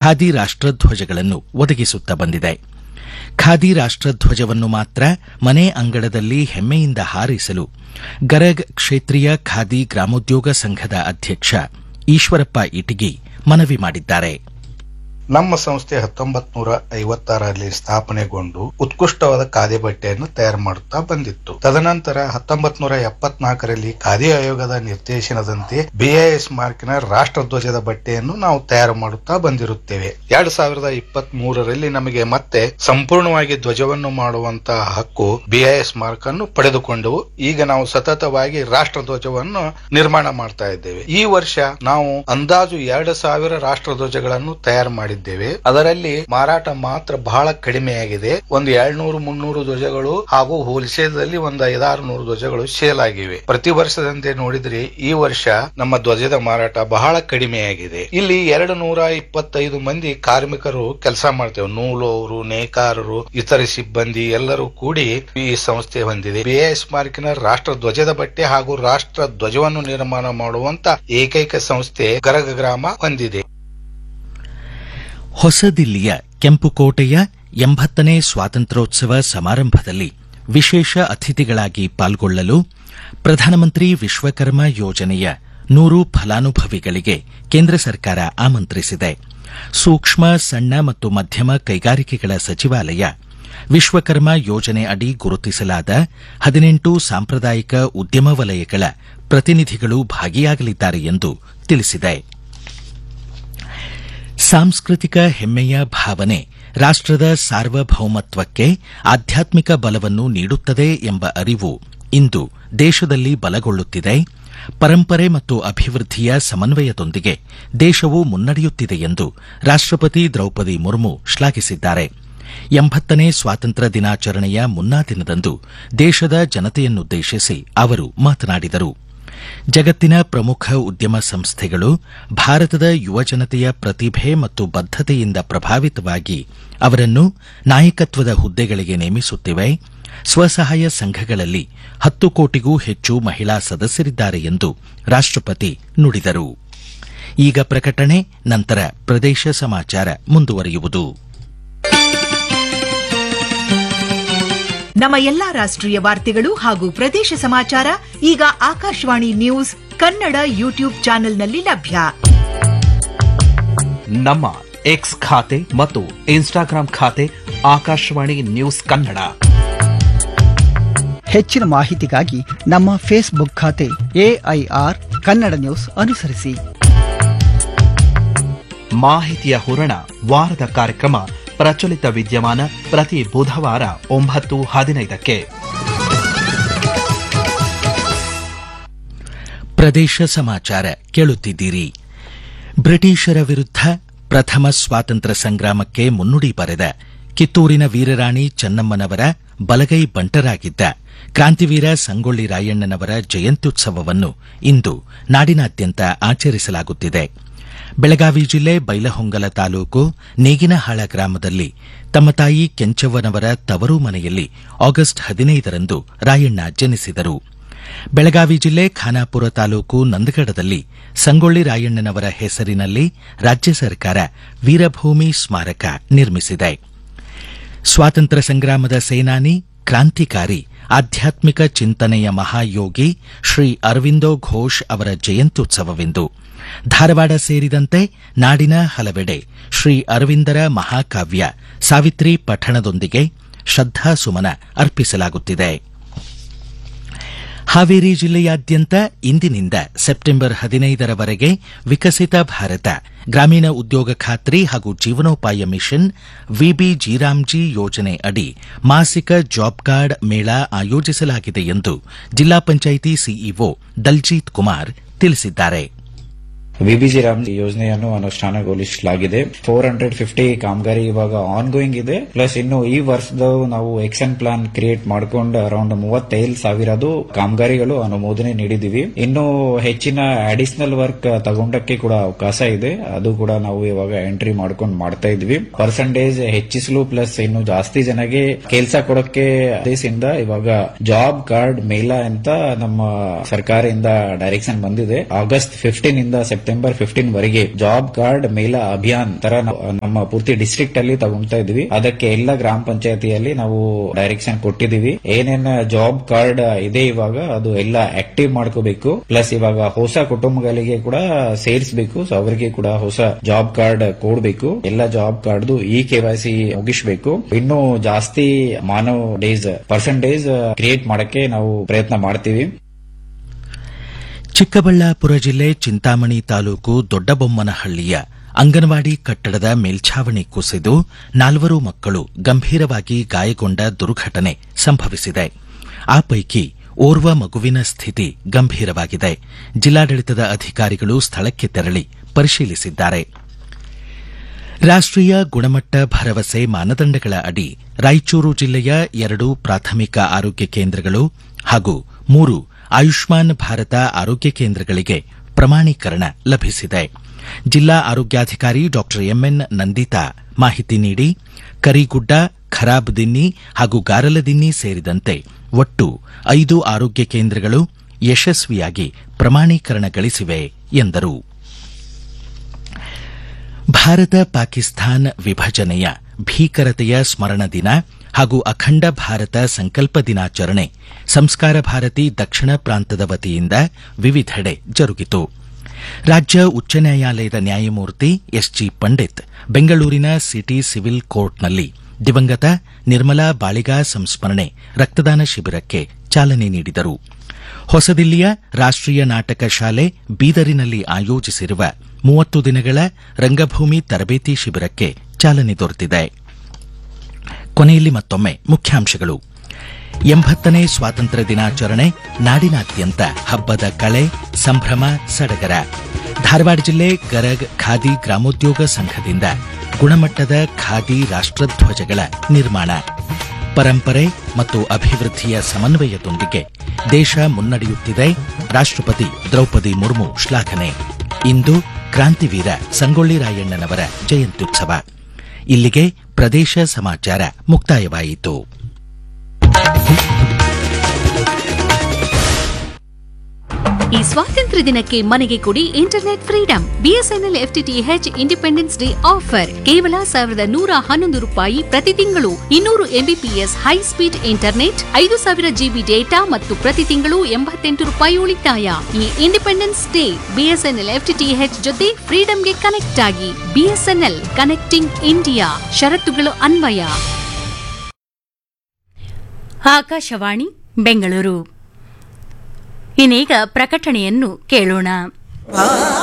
ಖಾದಿ ರಾಷ್ಟ್ರಧ್ವಜಗಳನ್ನು ಒದಗಿಸುತ್ತಾ ಬಂದಿದೆ ಖಾದಿ ರಾಷ್ಟ್ರಧ್ವಜವನ್ನು ಮಾತ್ರ ಮನೆ ಅಂಗಳದಲ್ಲಿ ಹೆಮ್ಮೆಯಿಂದ ಹಾರಿಸಲು ಗರಗ್ ಕ್ಷೇತ್ರೀಯ ಖಾದಿ ಗ್ರಾಮೋದ್ಯೋಗ ಸಂಘದ ಅಧ್ಯಕ್ಷ ಈಶ್ವರಪ್ಪ ಇಟಗಿ ಮನವಿ ಮಾಡಿದ್ದಾರೆ ನಮ್ಮ ಸಂಸ್ಥೆ ಹತ್ತೊಂಬತ್ ನೂರ ಐವತ್ತಾರರಲ್ಲಿ ಸ್ಥಾಪನೆಗೊಂಡು ಉತ್ಕೃಷ್ಟವಾದ ಖಾದಿ ಬಟ್ಟೆಯನ್ನು ತಯಾರು ಮಾಡುತ್ತಾ ಬಂದಿತ್ತು ತದನಂತರ ಹತ್ತೊಂಬತ್ ನೂರ ಎಪ್ಪತ್ನಾಲ್ಕರಲ್ಲಿ ಖಾದಿ ಆಯೋಗದ ನಿರ್ದೇಶನದಂತೆ ಬಿಐಎಸ್ ಮಾರ್ಕಿನ ರಾಷ್ಟ್ರಧ್ವಜದ ಬಟ್ಟೆಯನ್ನು ನಾವು ತಯಾರು ಮಾಡುತ್ತಾ ಬಂದಿರುತ್ತೇವೆ ಎರಡ್ ಸಾವಿರದ ಇಪ್ಪತ್ತ್ ಮೂರರಲ್ಲಿ ನಮಗೆ ಮತ್ತೆ ಸಂಪೂರ್ಣವಾಗಿ ಧ್ವಜವನ್ನು ಮಾಡುವಂತಹ ಹಕ್ಕು ಬಿಐಎಸ್ ಮಾರ್ಕ್ ಅನ್ನು ಪಡೆದುಕೊಂಡವು ಈಗ ನಾವು ಸತತವಾಗಿ ರಾಷ್ಟ್ರಧ್ವಜವನ್ನು ನಿರ್ಮಾಣ ಮಾಡ್ತಾ ಇದ್ದೇವೆ ಈ ವರ್ಷ ನಾವು ಅಂದಾಜು ಎರಡು ಸಾವಿರ ರಾಷ್ಟ್ರಧ್ವಜಗಳನ್ನು ತಯಾರು ಮಾಡಿದ್ದೇವೆ ಅದರಲ್ಲಿ ಮಾರಾಟ ಮಾತ್ರ ಬಹಳ ಕಡಿಮೆಯಾಗಿದೆ ಒಂದು ಎರಡ್ನೂರು ಮುನ್ನೂರು ಧ್ವಜಗಳು ಹಾಗೂ ಹೋಲ್ಸೇಲ್ದಲ್ಲಿ ಒಂದು ಐದಾರು ನೂರು ಧ್ವಜಗಳು ಸೇಲ್ ಆಗಿವೆ ಪ್ರತಿ ವರ್ಷದಂತೆ ನೋಡಿದ್ರೆ ಈ ವರ್ಷ ನಮ್ಮ ಧ್ವಜದ ಮಾರಾಟ ಬಹಳ ಕಡಿಮೆಯಾಗಿದೆ ಇಲ್ಲಿ ಎರಡು ನೂರ ಇಪ್ಪತ್ತೈದು ಮಂದಿ ಕಾರ್ಮಿಕರು ಕೆಲಸ ಮಾಡ್ತೇವೆ ನೂಲೋರು ನೇಕಾರರು ಇತರ ಸಿಬ್ಬಂದಿ ಎಲ್ಲರೂ ಕೂಡಿ ಈ ಸಂಸ್ಥೆ ಹೊಂದಿದೆ ಬಿಎಸ್ ಮಾರ್ಕಿನ ರಾಷ್ಟ್ರ ಧ್ವಜದ ಬಟ್ಟೆ ಹಾಗೂ ರಾಷ್ಟ್ರ ಧ್ವಜವನ್ನು ನಿರ್ಮಾಣ ಮಾಡುವಂತ ಏಕೈಕ ಸಂಸ್ಥೆ ಗರಗ ಗ್ರಾಮ ಹೊಂದಿದೆ ಹೊಸದಿಲ್ಲಿಯ ಕೆಂಪುಕೋಟೆಯ ಎಂಬತ್ತನೇ ಸ್ವಾತಂತ್ರ್ಯೋತ್ಸವ ಸಮಾರಂಭದಲ್ಲಿ ವಿಶೇಷ ಅತಿಥಿಗಳಾಗಿ ಪಾಲ್ಗೊಳ್ಳಲು ಪ್ರಧಾನಮಂತ್ರಿ ವಿಶ್ವಕರ್ಮ ಯೋಜನೆಯ ನೂರು ಫಲಾನುಭವಿಗಳಿಗೆ ಕೇಂದ್ರ ಸರ್ಕಾರ ಆಮಂತ್ರಿಸಿದೆ ಸೂಕ್ಷ್ಮ ಸಣ್ಣ ಮತ್ತು ಮಧ್ಯಮ ಕೈಗಾರಿಕೆಗಳ ಸಚಿವಾಲಯ ವಿಶ್ವಕರ್ಮ ಯೋಜನೆ ಅಡಿ ಗುರುತಿಸಲಾದ ಹದಿನೆಂಟು ಸಾಂಪ್ರದಾಯಿಕ ಉದ್ಯಮ ವಲಯಗಳ ಪ್ರತಿನಿಧಿಗಳು ಭಾಗಿಯಾಗಲಿದ್ದಾರೆ ಎಂದು ತಿಳಿಸಿದೆ ಸಾಂಸ್ಕೃತಿಕ ಹೆಮ್ಮೆಯ ಭಾವನೆ ರಾಷ್ಟದ ಸಾರ್ವಭೌಮತ್ವಕ್ಕೆ ಆಧ್ಯಾತ್ಮಿಕ ಬಲವನ್ನು ನೀಡುತ್ತದೆ ಎಂಬ ಅರಿವು ಇಂದು ದೇಶದಲ್ಲಿ ಬಲಗೊಳ್ಳುತ್ತಿದೆ ಪರಂಪರೆ ಮತ್ತು ಅಭಿವೃದ್ಧಿಯ ಸಮನ್ವಯದೊಂದಿಗೆ ದೇಶವು ಮುನ್ನಡೆಯುತ್ತಿದೆ ಎಂದು ರಾಷ್ಟಪತಿ ದ್ರೌಪದಿ ಮುರ್ಮು ಶ್ಲಾಘಿಸಿದ್ದಾರೆ ಎಂಬತ್ತನೇ ಸ್ವಾತಂತ್ರ್ಯ ದಿನಾಚರಣೆಯ ಮುನ್ನಾ ದಿನದಂದು ದೇಶದ ಜನತೆಯನ್ನುದ್ದೇಶಿಸಿ ಅವರು ಮಾತನಾಡಿದರು ಜಗತ್ತಿನ ಪ್ರಮುಖ ಉದ್ಯಮ ಸಂಸ್ಥೆಗಳು ಭಾರತದ ಯುವಜನತೆಯ ಪ್ರತಿಭೆ ಮತ್ತು ಬದ್ದತೆಯಿಂದ ಪ್ರಭಾವಿತವಾಗಿ ಅವರನ್ನು ನಾಯಕತ್ವದ ಹುದ್ದೆಗಳಿಗೆ ನೇಮಿಸುತ್ತಿವೆ ಸ್ವಸಹಾಯ ಸಂಘಗಳಲ್ಲಿ ಹತ್ತು ಕೋಟಿಗೂ ಹೆಚ್ಚು ಮಹಿಳಾ ಸದಸ್ಯರಿದ್ದಾರೆ ಎಂದು ರಾಷ್ಟಪತಿ ನುಡಿದರು ಈಗ ಪ್ರಕಟಣೆ ನಂತರ ಪ್ರದೇಶ ಸಮಾಚಾರ ಮುಂದುವರಿಯುವುದು ನಮ್ಮ ಎಲ್ಲಾ ರಾಷ್ಟ್ರೀಯ ವಾರ್ತೆಗಳು ಹಾಗೂ ಪ್ರದೇಶ ಸಮಾಚಾರ ಈಗ ಆಕಾಶವಾಣಿ ನ್ಯೂಸ್ ಕನ್ನಡ ಯೂಟ್ಯೂಬ್ ಚಾನೆಲ್ನಲ್ಲಿ ಲಭ್ಯ ನಮ್ಮ ಎಕ್ಸ್ ಖಾತೆ ಮತ್ತು ಇನ್ಸ್ಟಾಗ್ರಾಂ ಖಾತೆ ಆಕಾಶವಾಣಿ ನ್ಯೂಸ್ ಕನ್ನಡ ಹೆಚ್ಚಿನ ಮಾಹಿತಿಗಾಗಿ ನಮ್ಮ ಫೇಸ್ಬುಕ್ ಖಾತೆ ಎಐಆರ್ ಕನ್ನಡ ನ್ಯೂಸ್ ಅನುಸರಿಸಿ ಮಾಹಿತಿಯ ಹೂರಣ ವಾರದ ಕಾರ್ಯಕ್ರಮ ಪ್ರಚಲಿತ ವಿದ್ಯಮಾನ ಪ್ರತಿ ಬುಧವಾರ ಒಂಬತ್ತು ಹದಿನೈದಕ್ಕೆ ಪ್ರದೇಶ ಸಮಾಚಾರ ಕೇಳುತ್ತಿದ್ದೀರಿ ಬ್ರಿಟಿಷರ ವಿರುದ್ಧ ಪ್ರಥಮ ಸ್ವಾತಂತ್ರ್ಯ ಸಂಗ್ರಾಮಕ್ಕೆ ಮುನ್ನುಡಿ ಬರೆದ ಕಿತ್ತೂರಿನ ವೀರರಾಣಿ ಚೆನ್ನಮ್ಮನವರ ಬಲಗೈ ಬಂಟರಾಗಿದ್ದ ಕ್ರಾಂತಿವೀರ ಸಂಗೊಳ್ಳಿ ರಾಯಣ್ಣನವರ ಜಯಂತ್ಯುತ್ಸವವನ್ನು ಇಂದು ನಾಡಿನಾದ್ಯಂತ ಆಚರಿಸಲಾಗುತ್ತಿದೆ ಬೆಳಗಾವಿ ಜಿಲ್ಲೆ ಬೈಲಹೊಂಗಲ ತಾಲೂಕು ನೇಗಿನಹಾಳ ಗ್ರಾಮದಲ್ಲಿ ತಮ್ಮ ತಾಯಿ ಕೆಂಚವ್ವನವರ ತವರು ಮನೆಯಲ್ಲಿ ಆಗಸ್ಟ್ ಹದಿನೈದರಂದು ರಾಯಣ್ಣ ಜನಿಸಿದರು ಬೆಳಗಾವಿ ಜಿಲ್ಲೆ ಖಾನಾಪುರ ತಾಲೂಕು ನಂದಗಡದಲ್ಲಿ ಸಂಗೊಳ್ಳಿ ರಾಯಣ್ಣನವರ ಹೆಸರಿನಲ್ಲಿ ರಾಜ್ಯ ಸರ್ಕಾರ ವೀರಭೂಮಿ ಸ್ಮಾರಕ ನಿರ್ಮಿಸಿದೆ ಸ್ವಾತಂತ್ರ್ಯ ಸಂಗ್ರಾಮದ ಸೇನಾನಿ ಕ್ರಾಂತಿಕಾರಿ ಆಧ್ಯಾತ್ಮಿಕ ಚಿಂತನೆಯ ಮಹಾಯೋಗಿ ಶ್ರೀ ಅರವಿಂದೋ ಘೋಷ್ ಅವರ ಜಯಂತ್ಯುತ್ಸವವೆಂದು ಧಾರವಾಡ ಸೇರಿದಂತೆ ನಾಡಿನ ಹಲವೆಡೆ ಶ್ರೀ ಅರವಿಂದರ ಮಹಾಕಾವ್ಯ ಸಾವಿತ್ರಿ ಪಠಣದೊಂದಿಗೆ ಶ್ರದ್ದಾಸುಮನ ಅರ್ಪಿಸಲಾಗುತ್ತಿದೆ ಹಾವೇರಿ ಜಿಲ್ಲೆಯಾದ್ಯಂತ ಇಂದಿನಿಂದ ಸೆಪ್ಟೆಂಬರ್ ಹದಿನೈದರವರೆಗೆ ವಿಕಸಿತ ಭಾರತ ಗ್ರಾಮೀಣ ಉದ್ಯೋಗ ಖಾತ್ರಿ ಹಾಗೂ ಜೀವನೋಪಾಯ ಮಿಷನ್ ವಿಬಿ ಜೀರಾಮ್ಜಿ ಯೋಜನೆ ಅಡಿ ಮಾಸಿಕ ಜಾಬ್ ಕಾರ್ಡ್ ಮೇಳ ಆಯೋಜಿಸಲಾಗಿದೆ ಎಂದು ಜಿಲ್ಲಾ ಪಂಚಾಯಿತಿ ಸಿಇಒ ದಲ್ಜೀತ್ ಕುಮಾರ್ ತಿಳಿಸಿದ್ದಾರೆ ವಿಬಿಜಿ ರಾಮ್ ಯೋಜನೆಯನ್ನು ಅನುಷ್ಠಾನಗೊಳಿಸಲಾಗಿದೆ ಫೋರ್ ಹಂಡ್ರೆಡ್ ಫಿಫ್ಟಿ ಕಾಮಗಾರಿ ಇವಾಗ ಆನ್ ಗೋಯಿಂಗ್ ಇದೆ ಪ್ಲಸ್ ಇನ್ನು ಈ ವರ್ಷದ ನಾವು ಎಕ್ಷನ್ ಪ್ಲಾನ್ ಕ್ರಿಯೇಟ್ ಮಾಡ್ಕೊಂಡು ಅರೌಂಡ್ ಮೂವತ್ತೈದು ಸಾವಿರದು ಕಾಮಗಾರಿಗಳು ಅನುಮೋದನೆ ನೀಡಿದೀವಿ ಇನ್ನು ಹೆಚ್ಚಿನ ಅಡಿಷನಲ್ ವರ್ಕ್ ತಗೊಂಡಕ್ಕೆ ಕೂಡ ಅವಕಾಶ ಇದೆ ಅದು ಕೂಡ ನಾವು ಇವಾಗ ಎಂಟ್ರಿ ಮಾಡ್ಕೊಂಡು ಮಾಡ್ತಾ ಇದ್ವಿ ಪರ್ಸೆಂಟೇಜ್ ಹೆಚ್ಚಿಸಲು ಪ್ಲಸ್ ಇನ್ನು ಜಾಸ್ತಿ ಜನಗೆ ಕೆಲಸ ಕೊಡಕ್ಕೆ ದೇಶದಿಂದ ಇವಾಗ ಜಾಬ್ ಕಾರ್ಡ್ ಮೇಳ ಅಂತ ನಮ್ಮ ಸರ್ಕಾರದಿಂದ ಡೈರೆಕ್ಷನ್ ಬಂದಿದೆ ಆಗಸ್ಟ್ ಫಿಫ್ಟೀನ್ ಇಂದ ಸೆಪ್ಟೆಂಬರ್ ಸೆಪ್ಟೆಂಬರ್ ಫಿಫ್ಟೀನ್ ವರೆಗೆ ಜಾಬ್ ಕಾರ್ಡ್ ಮೇಲ ಅಭಿಯಾನ್ ತರ ನಾವು ನಮ್ಮ ಪೂರ್ತಿ ಡಿಸ್ಟ್ರಿಕ್ಟ್ ಅಲ್ಲಿ ತಗೊಂತಾ ಇದೀವಿ ಅದಕ್ಕೆ ಎಲ್ಲ ಗ್ರಾಮ ಪಂಚಾಯತಿಯಲ್ಲಿ ನಾವು ಡೈರೆಕ್ಷನ್ ಕೊಟ್ಟಿದೀವಿ ಏನೇನ್ ಜಾಬ್ ಕಾರ್ಡ್ ಇದೆ ಇವಾಗ ಅದು ಎಲ್ಲ ಆಕ್ಟಿವ್ ಮಾಡ್ಕೋಬೇಕು ಪ್ಲಸ್ ಇವಾಗ ಹೊಸ ಕುಟುಂಬಗಳಿಗೆ ಕೂಡ ಸೇರಿಸಬೇಕು ಸೊ ಅವರಿಗೆ ಕೂಡ ಹೊಸ ಜಾಬ್ ಕಾರ್ಡ್ ಕೊಡ್ಬೇಕು ಎಲ್ಲ job card e K Y C ಮುಗಿಸ್ಬೇಕು ಇನ್ನು ಜಾಸ್ತಿ ಮಾನವ್ ಡೇಸ್ ಪರ್ಸೆಂಟೇಜ್ ಕ್ರಿಯೇಟ್ ಮಾಡಕ್ಕೆ ನಾವು ಪ್ರಯತ್ನ ಮಾಡ್ತೀವಿ ಚಿಕ್ಕಬಳ್ಳಾಪುರ ಜಿಲ್ಲೆ ಚಿಂತಾಮಣಿ ತಾಲೂಕು ದೊಡ್ಡಬೊಮ್ಮನಹಳ್ಳಿಯ ಅಂಗನವಾಡಿ ಕಟ್ಟಡದ ಮೇಲ್ಛಾವಣಿ ಕುಸಿದು ನಾಲ್ವರು ಮಕ್ಕಳು ಗಂಭೀರವಾಗಿ ಗಾಯಗೊಂಡ ದುರ್ಘಟನೆ ಸಂಭವಿಸಿದೆ ಆ ಪೈಕಿ ಓರ್ವ ಮಗುವಿನ ಸ್ಥಿತಿ ಗಂಭೀರವಾಗಿದೆ ಜಿಲ್ಲಾಡಳಿತದ ಅಧಿಕಾರಿಗಳು ಸ್ಥಳಕ್ಕೆ ತೆರಳಿ ಪರಿಶೀಲಿಸಿದ್ದಾರೆ ರಾಷ್ಟೀಯ ಗುಣಮಟ್ಟ ಭರವಸೆ ಮಾನದಂಡಗಳ ಅಡಿ ರಾಯಚೂರು ಜಿಲ್ಲೆಯ ಎರಡು ಪ್ರಾಥಮಿಕ ಆರೋಗ್ಯ ಕೇಂದ್ರಗಳು ಹಾಗೂ ಮೂರು ಆಯುಷ್ಮಾನ್ ಭಾರತ ಆರೋಗ್ಯ ಕೇಂದ್ರಗಳಿಗೆ ಪ್ರಮಾಣೀಕರಣ ಲಭಿಸಿದೆ ಜಿಲ್ಲಾ ಆರೋಗ್ಯಾಧಿಕಾರಿ ಡಾ ಎಂಎನ್ ನಂದಿತಾ ಮಾಹಿತಿ ನೀಡಿ ಕರಿಗುಡ್ಡ ಖರಾಬ್ದಿನ್ನಿ ಹಾಗೂ ಗಾರಲದಿನ್ನಿ ಸೇರಿದಂತೆ ಒಟ್ಟು ಐದು ಆರೋಗ್ಯ ಕೇಂದ್ರಗಳು ಯಶಸ್ವಿಯಾಗಿ ಪ್ರಮಾಣೀಕರಣ ಗಳಿಸಿವೆ ಎಂದರು ಭಾರತ ಪಾಕಿಸ್ತಾನ್ ವಿಭಜನೆಯ ಭೀಕರತೆಯ ಸ್ಮರಣ ದಿನ ಹಾಗೂ ಅಖಂಡ ಭಾರತ ಸಂಕಲ್ಪ ದಿನಾಚರಣೆ ಸಂಸ್ಕಾರ ಭಾರತಿ ದಕ್ಷಿಣ ಪ್ರಾಂತದ ವತಿಯಿಂದ ವಿವಿಧೆಡೆ ಜರುಗಿತು ರಾಜ್ಯ ಉಚ್ಚ ನ್ಯಾಯಾಲಯದ ನ್ಯಾಯಮೂರ್ತಿ ಎಸ್ಜಿ ಪಂಡಿತ್ ಬೆಂಗಳೂರಿನ ಸಿಟಿ ಸಿವಿಲ್ ಕೋರ್ಟ್ನಲ್ಲಿ ದಿವಂಗತ ನಿರ್ಮಲಾ ಬಾಳಿಗಾ ಸಂಸ್ಮರಣೆ ರಕ್ತದಾನ ಶಿಬಿರಕ್ಕೆ ಚಾಲನೆ ನೀಡಿದರು ಹೊಸದಿಲ್ಲಿಯ ರಾಷ್ಟೀಯ ನಾಟಕ ಶಾಲೆ ಬೀದರಿನಲ್ಲಿ ಆಯೋಜಿಸಿರುವ ಮೂವತ್ತು ದಿನಗಳ ರಂಗಭೂಮಿ ತರಬೇತಿ ಶಿಬಿರಕ್ಕೆ ಚಾಲನೆ ದೊರೆತಿದೆ ಕೊನೆಯಲ್ಲಿ ಮತ್ತೊಮ್ಮೆ ಮುಖ್ಯಾಂಶಗಳು ಎಂಬತ್ತನೇ ಸ್ವಾತಂತ್ರ್ಯ ದಿನಾಚರಣೆ ನಾಡಿನಾದ್ಯಂತ ಹಬ್ಬದ ಕಳೆ ಸಂಭ್ರಮ ಸಡಗರ ಧಾರವಾಡ ಜಿಲ್ಲೆ ಗರಗ್ ಖಾದಿ ಗ್ರಾಮೋದ್ಯೋಗ ಸಂಘದಿಂದ ಗುಣಮಟ್ಟದ ಖಾದಿ ರಾಷ್ಟ್ರಧ್ವಜಗಳ ನಿರ್ಮಾಣ ಪರಂಪರೆ ಮತ್ತು ಅಭಿವೃದ್ಧಿಯ ಸಮನ್ವಯದೊಂದಿಗೆ ದೇಶ ಮುನ್ನಡೆಯುತ್ತಿದೆ ರಾಷ್ಟ್ರಪತಿ ದ್ರೌಪದಿ ಮುರ್ಮು ಶ್ಲಾಘನೆ ಇಂದು ಕ್ರಾಂತಿವೀರ ಸಂಗೊಳ್ಳಿ ರಾಯಣ್ಣನವರ ಜಯಂತ್ಯುತ್ಸವ ಇಲ್ಲಿಗೆ ಪ್ರದೇಶ ಸಮಾಚಾರ ಮುಕ್ತಾಯವಾಯಿತು ಈ ಸ್ವಾತಂತ್ರ್ಯ ದಿನಕ್ಕೆ ಮನೆಗೆ ಕೊಡಿ internet freedom BSNL FTTH independence day offer ಕೇವಲ ಸಾವಿರದ ನೂರ ಹನ್ನೊಂದು ರೂಪಾಯಿ ಪ್ರತಿ ತಿಂಗಳು ಇನ್ನೂರು ಎಂಬಿಪಿಎಸ್ ಹೈ ಸ್ಪೀಡ್ ಇಂಟರ್ನೆಟ್ ಐದು ಸಾವಿರ ಜಿಬಿ ಡೇಟಾ ಮತ್ತು ಪ್ರತಿ ತಿಂಗಳು ಎಂಬತ್ತೆಂಟು ರೂಪಾಯಿ ಉಳಿತಾಯ ಈ ಇಂಡಿಪೆಂಡೆನ್ಸ್ ಡೇ ಬಿಎಸ್ಎನ್ಎಲ್ ಎಫ್ಟಿಟಿಎಚ್ ಜೊತೆ ಫ್ರೀಡಂಗೆ ಕನೆಕ್ಟ್ ಆಗಿ ಬಿಎಸ್ಎನ್ಎಲ್ ಕನೆಕ್ಟಿಂಗ್ ಇಂಡಿಯಾ ಷರತ್ತುಗಳು ಅನ್ವಯ ಆಕಾಶವಾಣಿ ಬೆಂಗಳೂರು ಇನ್ನೀಗ ಪ್ರಕಟಣೆಯನ್ನು ಕೇಳೋಣ